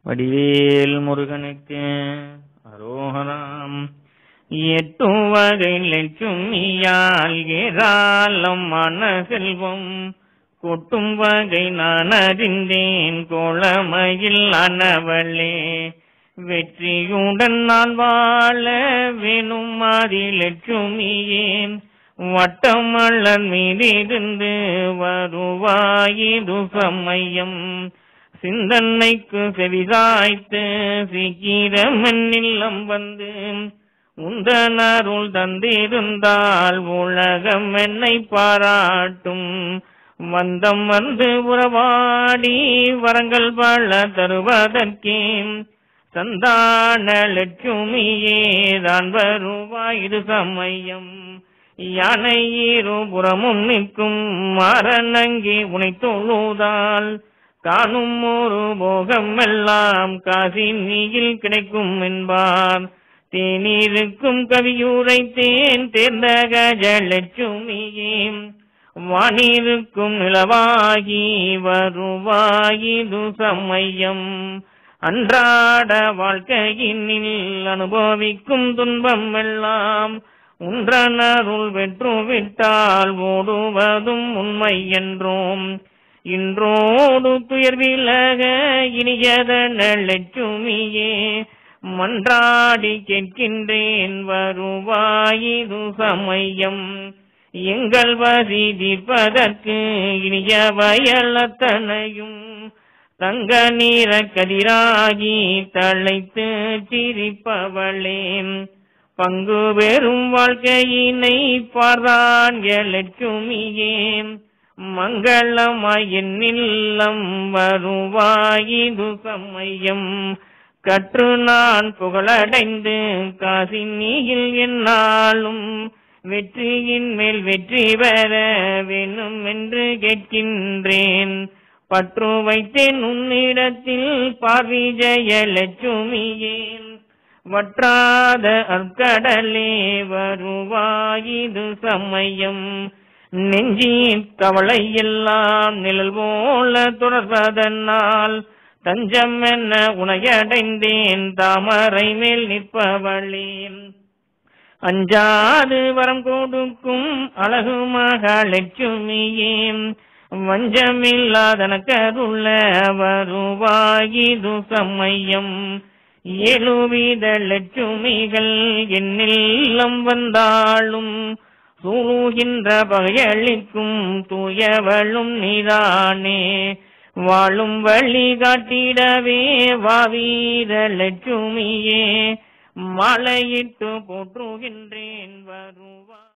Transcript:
வடிவேல் முருகனுக்கு அரோகராம் எட்டு வகை லட்சுமியால் ஏராளம் மன செல்வம் கொட்டும் வகை நான் அறிந்தேன் கோளமையில் அனவளே வெற்றியுடன் நான் வாழ வேணும் மாறி லட்சுமியேன் வட்டமல்லன் மீதிருந்து வருவாயிது சமயம் சிந்தனைக்கு செவிசாய்த்து சீக்கிரம் என்னில்லம் வந்து உந்தனருள் தந்திருந்தால் உலகம் என்னை பாராட்டும் வந்தம் வந்து உறவாடி வரங்கள் பல தருவதற்கே சந்தான லட்சுமியே தான் வருவாய் இது சமயம் யானை இருபுறமும் நிற்கும் மரணங்கி உனை தொழுதால் காணும் ஒரு போகம் எல்லாம் காசி நீயில் கிடைக்கும் என்பார் தேநீருக்கும் கவியூரை தேன் தேர்ந்த கஜலட்சுமியே வானிருக்கும் நிலவாகி வருவாயிது சமயம் அன்றாட வாழ்க்கையினில் அனுபவிக்கும் துன்பம் எல்லாம் உன்றனருள் வெற்று விட்டால் ஓடுவதும் உண்மை என்றோம் இன்றோடு துயர் விலக இனியதன லட்சுமியே மன்றாடி கேட்கின்றேன் வருவாயிது சமயம் எங்கள் வரி தீர்ப்பதற்கு இனிய வயலத்தனையும் தங்க நீர கதிராகி தழைத்து சிரிப்பவளே பங்கு பெறும் வாழ்க்கையினை பார்தான் லட்சுமியே மங்களமாய் என்னில்லம் வருவாயிது சமயம் கற்று நான் புகழடைந்து காசி நீயில் என்னாலும் வெற்றியின் மேல் வெற்றி பெற வேணும் என்று கேட்கின்றேன் பற்று வைத்தேன் உன்னிடத்தில் பார்விஜய லட்சுமியே வற்றாத அற்கடலே வருவாயிது சமயம் நெஞ்சின் கவலை எல்லாம் நிழல் போல தொடர்வதனால் தஞ்சம் என்ன உனையடைந்தேன் தாமரை மேல் நிற்பவளே அஞ்சாது வரம் கொடுக்கும் அழகு மகாலட்சுமியே வஞ்சமில்லாதன கருள வருவாயிது சமயம் எழுவித லட்சுமிகள் என்னில்லம் வந்தாலும் சூழுகின்ற பகையளிக்கும் தூயவளும் நீதானே வாழும் வழி காட்டிடவே வாவீர லட்சுமியே மாலையிட்டு போற்றுகின்றேன் வருவா